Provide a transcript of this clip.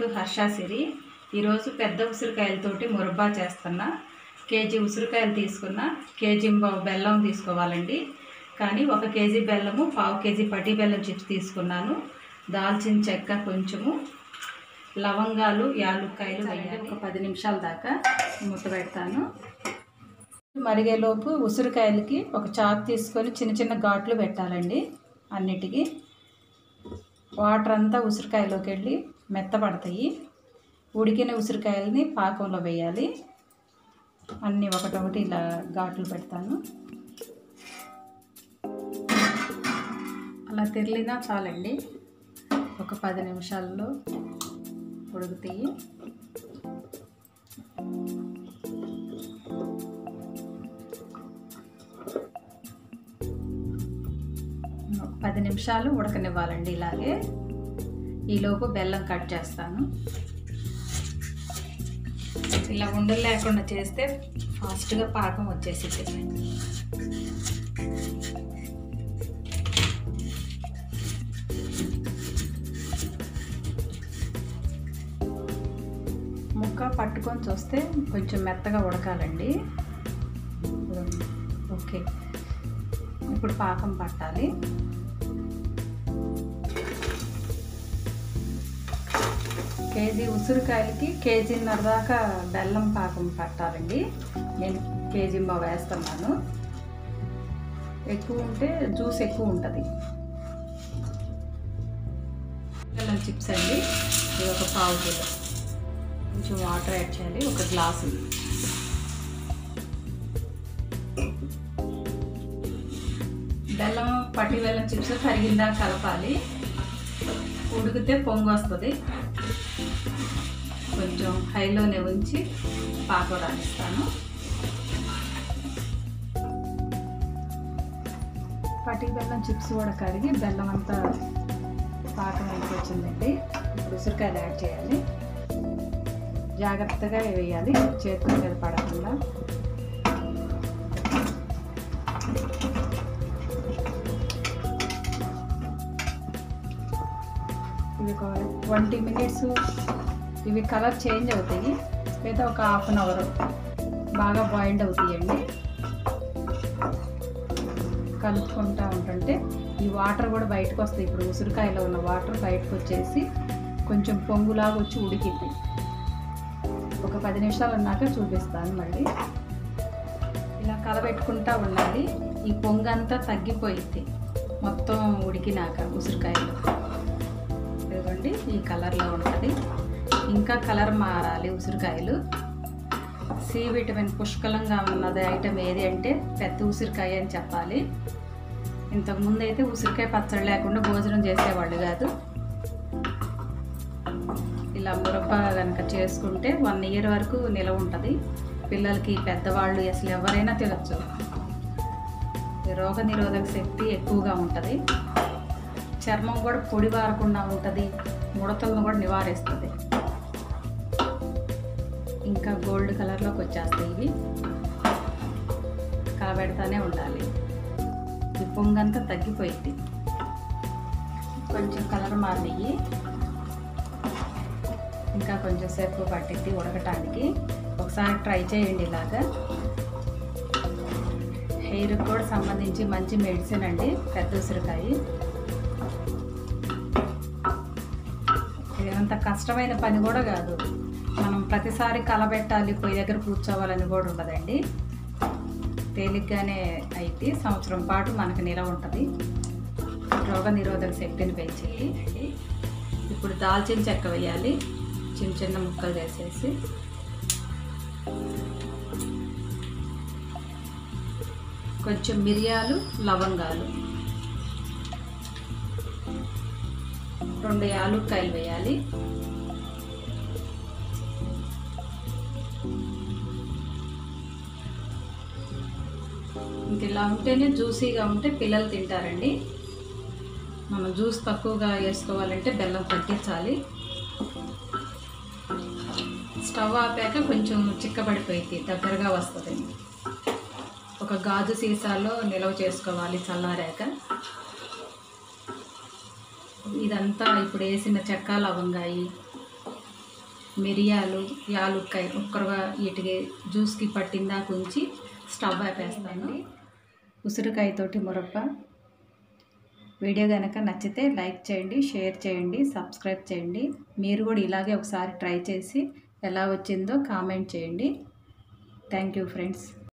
to హర్షాసిరి ఈరోజు పెద్ద ఉసిరికాయలతోటి మురబ్బా చేస్తున్నా కేజీ ఉసిరికాయలు తీసుకున్న కేజీ బావు బెల్లం తీసుకోవాలండి కానీ ఒక కేజీ బెల్లము పావు కేజీ పటి బెల్లం చిప్స్ తీసుకున్నాను దాల్చిన చెక్క కొంచెము లవంగాలు యాలుక్కాయలు వేయాలి ఒక పది నిమిషాల దాకా మూత పెడతాను మరిగేలోపు ఉసిరికాయలకి ఒక చాకు తీసుకొని చిన్న చిన్న ఘాట్లు పెట్టాలండి అన్నిటికీ వాటర్ అంతా ఉసిరికాయలోకి వెళ్ళి మెత్తపడతాయి ఉడికిన ఉసిరికాయలని పాకంలో వేయాలి అన్నీ ఒకటొకటి ఇలా ఘాట్లు పెడతాను అలా తెరిలినా చాలండి ఒక పది నిమిషాల్లో ఉడుకుతాయి ఒక పది నిమిషాలు ఉడకనివ్వాలండి ఇలాగే ఈలోపు బెల్లం కట్ చేస్తాను ఇలా ఉండలు లేకుండా చేస్తే ఫాస్ట్గా పాకం వచ్చేసిద్ది ముక్క పట్టుకొని చూస్తే కొంచెం మెత్తగా ఉడకాలండి ఓకే ఇప్పుడు పాకం పట్టాలి కేజీ ఉసిరికాయలకి కేజీన్నర దాకా బెల్లం పాకం పట్టాలండి నేను కేజీ మా వేస్తున్నాను ఎక్కువ ఉంటే జ్యూస్ ఎక్కువ ఉంటుంది బెల్లం చిప్స్ అండి ఇది ఒక పావు కిలో కొంచెం వాటర్ యాడ్ చేయాలి ఒక గ్లాసు బెల్లం పట్టి బెల్లం చిప్స్ కరిగిందా కలపాలి ఉడికితే పొంగు వస్తుంది కొంచెం హైలోనే ఉంచి పాకం రాణిస్తాను పట్టి బెల్లం చిప్స్ కూడా కరిగి బెల్లం అంతా పాకం ఎంత వచ్చిందండి ఇప్పుడు ఉసిరికాయలు యాడ్ చేయాలి జాగ్రత్తగా వేయాలి చేతుల మీద పడకుండా ఇవి ఒక ట్వంటీ మినిట్స్ ఇవి కలర్ చేంజ్ అవుతాయి లేదా ఒక హాఫ్ అన్ అవర్ బాగా బాయిల్డ్ అవుతాయండి కలుపుకుంటూ ఉంటుంటే ఈ వాటర్ కూడా బయటకు వస్తాయి ఇప్పుడు ఉసిరికాయలో ఉన్న వాటర్ బయటకు వచ్చేసి కొంచెం పొంగులాగా వచ్చి ఉడికింది ఒక పది నిమిషాలు ఉన్నాక చూపిస్తాను మళ్ళీ ఇలా కలబెట్టుకుంటా ఉండాలి ఈ పొంగంతా తగ్గిపోయింది మొత్తం ఉడికినాక ఉసిరికాయలు ఇదిగోండి ఈ కలర్లో ఉంటుంది ఇంకా కలర్ మారాలి ఉసిరికాయలు సి విటమిన్ పుష్కలంగా ఉన్నది ఐటెం ఏది అంటే పెద్ద ఉసిరికాయ అని చెప్పాలి ఇంతకుముందు అయితే ఉసిరికాయ పచ్చడి లేకుండా భోజనం చేసేవాళ్ళు కాదు ఇలా మురబ్బా కనుక చేసుకుంటే వన్ ఇయర్ వరకు నిలవ ఉంటుంది పిల్లలకి పెద్దవాళ్ళు అసలు ఎవరైనా తినచ్చు రోగ నిరోధక శక్తి ఎక్కువగా ఉంటుంది చర్మం కూడా పొడి బారకుండా ఉంటుంది ముడతలను కూడా నివారిస్తుంది ఇంకా గోల్డ్ కలర్లోకి వచ్చేస్తాయి ఇవి కలబెడతానే ఉండాలి ఈ పొంగంతా తగ్గిపోయింది కొంచెం కలర్ మారినవి ఇంకా కొంచెం సేపు పట్టింది ఉడకటానికి ఒకసారి ట్రై చేయండి ఇలాగా హెయిర్కి కూడా సంబంధించి మంచి మెడిసిన్ అండి పెద్ద ఉసిరికాయ ఇదంత కష్టమైన పని కూడా కాదు మనం ప్రతిసారి కలబెట్టాలి పొయ్యి దగ్గర కూర్చోవాలని కూడా ఉండదండి తేలిగ్గానే అయితే సంవత్సరం పాటు మనకు నిలవ ఉంటుంది రోగ నిరోధక శక్తిని పెంచేది ఇప్పుడు దాల్చిన చెక్క వేయాలి చిన్న చిన్న ముక్కలు చేసేసి కొంచెం మిరియాలు లవంగాలు రెండు యాలుక్కాయలు వేయాలి ఇంక ఇలా ఉంటేనే జ్యూసీగా ఉంటే పిల్లలు తింటారండి మనం జ్యూస్ తక్కువగా వేసుకోవాలంటే బెల్లం తగ్గించాలి స్టవ్ ఆపాక కొంచెం చిక్కబడిపోయింది దగ్గరగా వస్తుంది ఒక గాజు సీసాలో నిల్వ చేసుకోవాలి చల్లారాక ఇదంతా ఇప్పుడు వేసిన చెక్క లవంగాయి మిరియాలు యాలుక్కాయ ఒక్కరుగా వీటికి జ్యూస్కి పట్టిందాక ఉంచి స్టవ్ ఆపేస్తాను ఉసిరికాయతోటి మురబ్బ వీడియో కనుక నచ్చితే లైక్ చేయండి షేర్ చేయండి సబ్స్క్రైబ్ చేయండి మీరు కూడా ఇలాగే ఒకసారి ట్రై చేసి ఎలా వచ్చిందో కామెంట్ చేయండి థ్యాంక్ యూ ఫ్రెండ్స్